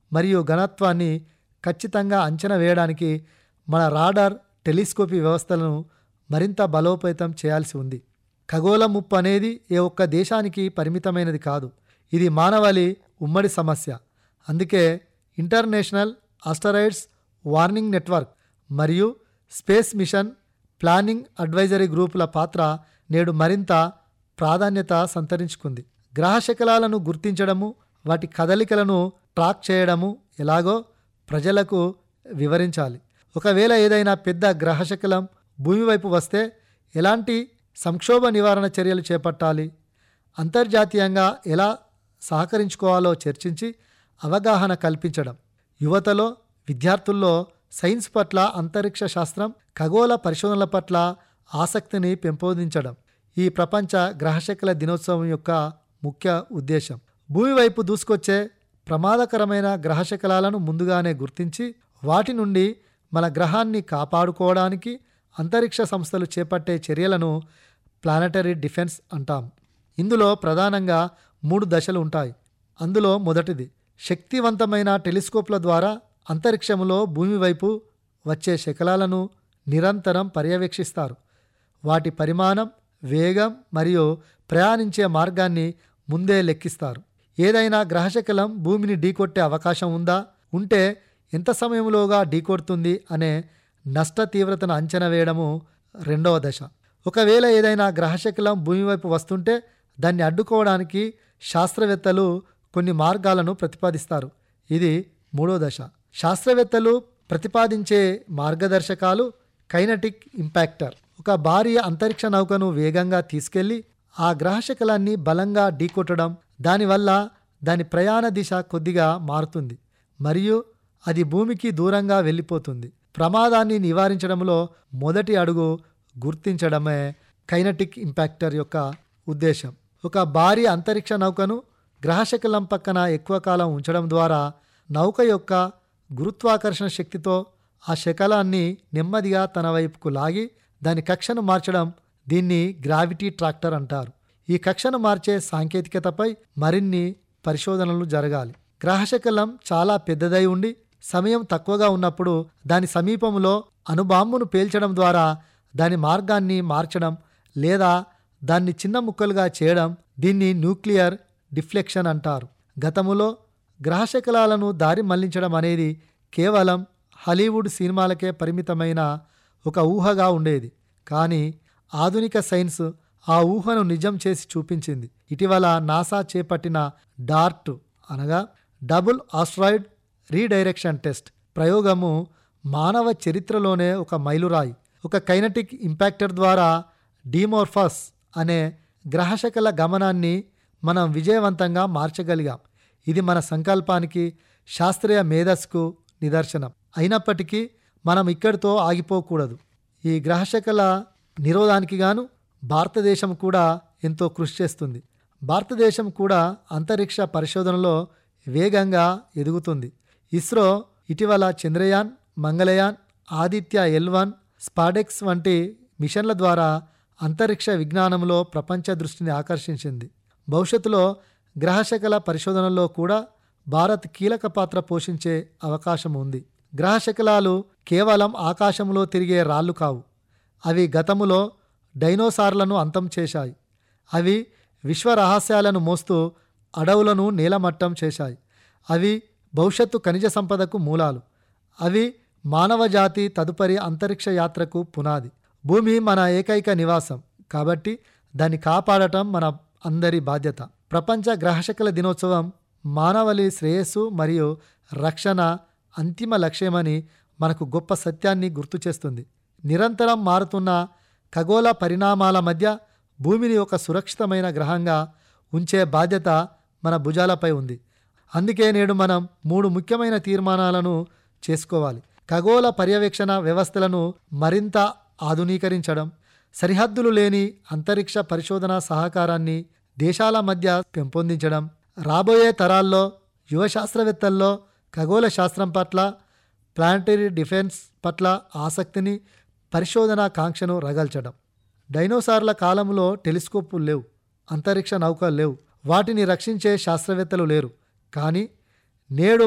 మరియు ఘనత్వాన్ని ఖచ్చితంగా అంచనా వేయడానికి మన రాడార్ టెలిస్కోపీ వ్యవస్థలను మరింత బలోపేతం చేయాల్సి ఉంది ఖగోళ ముప్పు అనేది ఏ ఒక్క దేశానికి పరిమితమైనది కాదు ఇది మానవాళి ఉమ్మడి సమస్య అందుకే ఇంటర్నేషనల్ ఆస్టరాయిడ్స్ వార్నింగ్ నెట్వర్క్ మరియు స్పేస్ మిషన్ ప్లానింగ్ అడ్వైజరీ గ్రూపుల పాత్ర నేడు మరింత ప్రాధాన్యత సంతరించుకుంది గ్రహ శకలాలను గుర్తించడము వాటి కదలికలను ట్రాక్ చేయడము ఎలాగో ప్రజలకు వివరించాలి ఒకవేళ ఏదైనా పెద్ద గ్రహశకలం భూమి వైపు వస్తే ఎలాంటి సంక్షోభ నివారణ చర్యలు చేపట్టాలి అంతర్జాతీయంగా ఎలా సహకరించుకోవాలో చర్చించి అవగాహన కల్పించడం యువతలో విద్యార్థుల్లో సైన్స్ పట్ల అంతరిక్ష శాస్త్రం ఖగోళ పరిశోధనల పట్ల ఆసక్తిని పెంపొందించడం ఈ ప్రపంచ గ్రహశకల దినోత్సవం యొక్క ముఖ్య ఉద్దేశం భూమి వైపు దూసుకొచ్చే ప్రమాదకరమైన గ్రహశకలాలను ముందుగానే గుర్తించి వాటి నుండి మన గ్రహాన్ని కాపాడుకోవడానికి అంతరిక్ష సంస్థలు చేపట్టే చర్యలను ప్లానటరీ డిఫెన్స్ అంటాం ఇందులో ప్రధానంగా మూడు దశలు ఉంటాయి అందులో మొదటిది శక్తివంతమైన టెలిస్కోప్ల ద్వారా అంతరిక్షంలో భూమి వైపు వచ్చే శకలాలను నిరంతరం పర్యవేక్షిస్తారు వాటి పరిమాణం వేగం మరియు ప్రయాణించే మార్గాన్ని ముందే లెక్కిస్తారు ఏదైనా గ్రహశకలం భూమిని ఢీకొట్టే అవకాశం ఉందా ఉంటే ఎంత సమయంలోగా ఢీకొడుతుంది అనే నష్ట తీవ్రతను అంచనా వేయడము రెండవ దశ ఒకవేళ ఏదైనా గ్రహశకలం భూమి వైపు వస్తుంటే దాన్ని అడ్డుకోవడానికి శాస్త్రవేత్తలు కొన్ని మార్గాలను ప్రతిపాదిస్తారు ఇది మూడో దశ శాస్త్రవేత్తలు ప్రతిపాదించే మార్గదర్శకాలు కైనటిక్ ఇంపాక్టర్ ఒక భారీ అంతరిక్ష నౌకను వేగంగా తీసుకెళ్లి ఆ గ్రహశకలాన్ని బలంగా ఢీకొట్టడం దానివల్ల దాని ప్రయాణ దిశ కొద్దిగా మారుతుంది మరియు అది భూమికి దూరంగా వెళ్ళిపోతుంది ప్రమాదాన్ని నివారించడంలో మొదటి అడుగు గుర్తించడమే కైనటిక్ ఇంపాక్టర్ యొక్క ఉద్దేశం ఒక భారీ అంతరిక్ష నౌకను గ్రహశకలం పక్కన ఎక్కువ కాలం ఉంచడం ద్వారా నౌక యొక్క గురుత్వాకర్షణ శక్తితో ఆ శకలాన్ని నెమ్మదిగా తన వైపుకు లాగి దాని కక్షను మార్చడం దీన్ని గ్రావిటీ ట్రాక్టర్ అంటారు ఈ కక్షను మార్చే సాంకేతికతపై మరిన్ని పరిశోధనలు జరగాలి గ్రహశకలం చాలా పెద్దదై ఉండి సమయం తక్కువగా ఉన్నప్పుడు దాని సమీపంలో అణుబాంబును పేల్చడం ద్వారా దాని మార్గాన్ని మార్చడం లేదా దాన్ని చిన్న ముక్కలుగా చేయడం దీన్ని న్యూక్లియర్ డిఫ్లెక్షన్ అంటారు గతములో గ్రహశకలాలను దారి మళ్లించడం అనేది కేవలం హాలీవుడ్ సినిమాలకే పరిమితమైన ఒక ఊహగా ఉండేది కానీ ఆధునిక సైన్స్ ఆ ఊహను నిజం చేసి చూపించింది ఇటీవల నాసా చేపట్టిన డార్ట్ అనగా డబుల్ ఆస్ట్రాయిడ్ రీడైరెక్షన్ టెస్ట్ ప్రయోగము మానవ చరిత్రలోనే ఒక మైలురాయి ఒక కైనటిక్ ఇంపాక్టర్ ద్వారా డీమోర్ఫస్ అనే గ్రహశకల గమనాన్ని మనం విజయవంతంగా మార్చగలిగాం ఇది మన సంకల్పానికి శాస్త్రీయ మేధస్సుకు నిదర్శనం అయినప్పటికీ మనం ఇక్కడితో ఆగిపోకూడదు ఈ గ్రహశకల నిరోధానికి గాను భారతదేశం కూడా ఎంతో కృషి చేస్తుంది భారతదేశం కూడా అంతరిక్ష పరిశోధనలో వేగంగా ఎదుగుతుంది ఇస్రో ఇటీవల Chandrayaan Mangalyaan Aditya L one SpaDeX వంటి మిషన్ల ద్వారా అంతరిక్ష విజ్ఞానంలో ప్రపంచ దృష్టిని ఆకర్షించింది భవిష్యత్తులో గ్రహశకల పరిశోధనలో కూడా భారత్ కీలక పాత్ర పోషించే అవకాశం ఉంది గ్రహశకలాలు కేవలం ఆకాశంలో తిరిగే రాళ్ళు కావు అవి గతములో డైనోసార్లను అంతం చేశాయి అవి విశ్వ రహస్యాలను మోస్తూ అడవులను నేలమట్టం చేశాయి అవి భవిష్యత్తు ఖనిజ సంపదకు మూలాలు అవి మానవజాతి తదుపరి అంతరిక్ష యాత్రకు పునాది భూమి మన ఏకైక నివాసం కాబట్టి దాన్ని కాపాడటం మన అందరి బాధ్యత ప్రపంచ గ్రహశకల దినోత్సవం మానవలి శ్రేయస్సు మరియు రక్షణ అంతిమ లక్ష్యమని మనకు గొప్ప సత్యాన్ని గుర్తు చేస్తుంది నిరంతరం మారుతున్న ఖగోళ పరిణామాల మధ్య భూమిని ఒక సురక్షితమైన గ్రహంగా ఉంచే బాధ్యత మన భుజాలపై ఉంది అందుకే నేడు మనం మూడు ముఖ్యమైన తీర్మానాలను చేసుకోవాలి ఖగోళ పర్యవేక్షణ వ్యవస్థలను మరింత ఆధునీకరించడం సరిహద్దులు లేని అంతరిక్ష పరిశోధన సహకారాన్ని దేశాల మధ్య పెంపొందించడం రాబోయే తరాల్లో యువ శాస్త్రవేత్తల్లో ఖగోళ శాస్త్రం పట్ల ప్లానటరీ డిఫెన్స్ పట్ల ఆసక్తిని పరిశోధన కాంక్షను రగల్చడం డైనోసార్ల కాలంలో టెలిస్కోపులు లేవు అంతరిక్ష నౌకలు లేవు వాటిని రక్షించే శాస్త్రవేత్తలు లేరు కానీ నేడు